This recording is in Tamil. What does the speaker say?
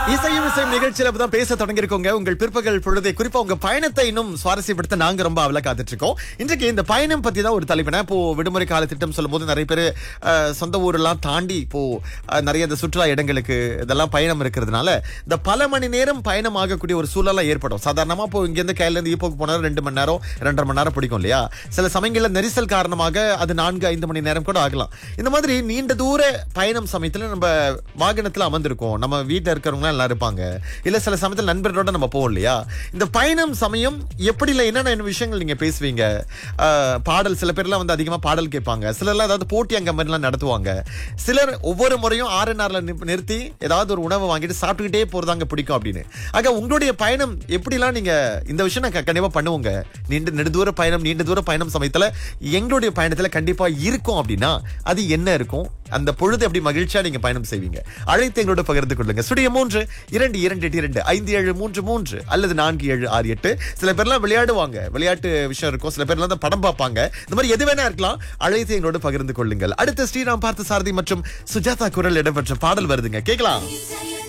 இசையும் இசையும் நிகழ்ச்சியில தான் பேச தொடங்கியிருக்கோங்க உங்கள் பிற்பகல் பொழுதை குறிப்பா உங்க பயணத்தை இன்னும் சுவாரஸ்யப்படுத்த நாங்க ரொம்ப அவல காத்துட்டு இருக்கோம் இன்றைக்கு இந்த பயணம் பத்தி தான் ஒரு தலைப்பின இப்போ விடுமுறை கால திட்டம் சொல்லும் போது நிறைய பேர் சொந்த ஊரெல்லாம் தாண்டி இப்போ அஹ், நிறைய இந்த சுற்றுலா இடங்களுக்கு இதெல்லாம் பயணம் இருக்கிறதுனால இந்த பல மணி நேரம் பயணம் ஆகக்கூடிய ஒரு சூழலாம் ஏற்படும் சாதாரணமா இப்போ இங்க இருந்து கையில இருந்து ஈப்போக்கு போனா ரெண்டு மணி நேரம் ரெண்டரை மணி நேரம் பிடிக்கும் இல்லையா சில சமயங்கள்ல நெரிசல் காரணமாக அது நான்கு ஐந்து மணி நேரம் கூட ஆகலாம் இந்த மாதிரி நீண்ட தூர பயணம் சமயத்துல நம்ம வாகனத்துல அமர்ந்திருக்கோம் நம்ம வீட்டுல இருக்கிறவங்க எல்லாம் இருப்பாங்க இல்ல சில சமயத்துல நண்பர்களோட நம்ம போவோம் இல்லையா இந்த பயணம் சமயம் எப்படி இல்ல என்னென்ன விஷயங்கள் நீங்க பேசுவீங்க ஆஹ், பாடல் சில பேர்லாம் வந்து அதிகமா பாடல் கேட்பாங்க சிலர்லாம் ஏதாவது போட்டி அங்க மாதிரி எல்லாம் நடத்துவாங்க சிலர் ஒவ்வொரு முறையும் ஆறு நாள்ல நிறுத்தி ஏதாவது ஒரு உணவை வாங்கிட்டு சாப்பிட்டுக்கிட்டே போறதாங்க பிடிக்கும் அப்படின்னு ஆக உங்களுடைய பயணம் எப்படிலாம் நீங்க இந்த விஷயம் நான் க- கண்டிப்பா பண்ணுவோங்க நீண்ட நெடுதூர பயணம் நீண்ட தூர பயணம் சமயத்துல எங்களுடைய பயணத்துல கண்டிப்பா இருக்கும் அப்படின்னா அது என்ன இருக்கும் அந்த பொழுது எப்படி மகிழ்ச்சியா நீங்க பயணம் செய்வீங்க அழைத்து எங்களோட பகிர்ந்து கொள்ளுங்க சுடிய மூன்று இரண்டு இரண்டு எட்டு இரண்டு ஐந்து ஏழு மூன்று மூன்று அல்லது நான்கு ஏழு ஆறு எட்டு சில பேர்லாம் விளையாடுவாங்க விளையாட்டு விஷயம் இருக்கும் சில பேர்லாம் தான் படம் பார்ப்பாங்க இந்த மாதிரி எது வேணா இருக்கலாம் அழைத்து எங்களோட பகிர்ந்து கொள்ளுங்கள் அடுத்து ஸ்ரீராம் பார்த்த சாரதி மற்றும் சுஜாதா குரல் இடம்பெற்ற பாடல் வருதுங்க கேட்கலாம் இசையும்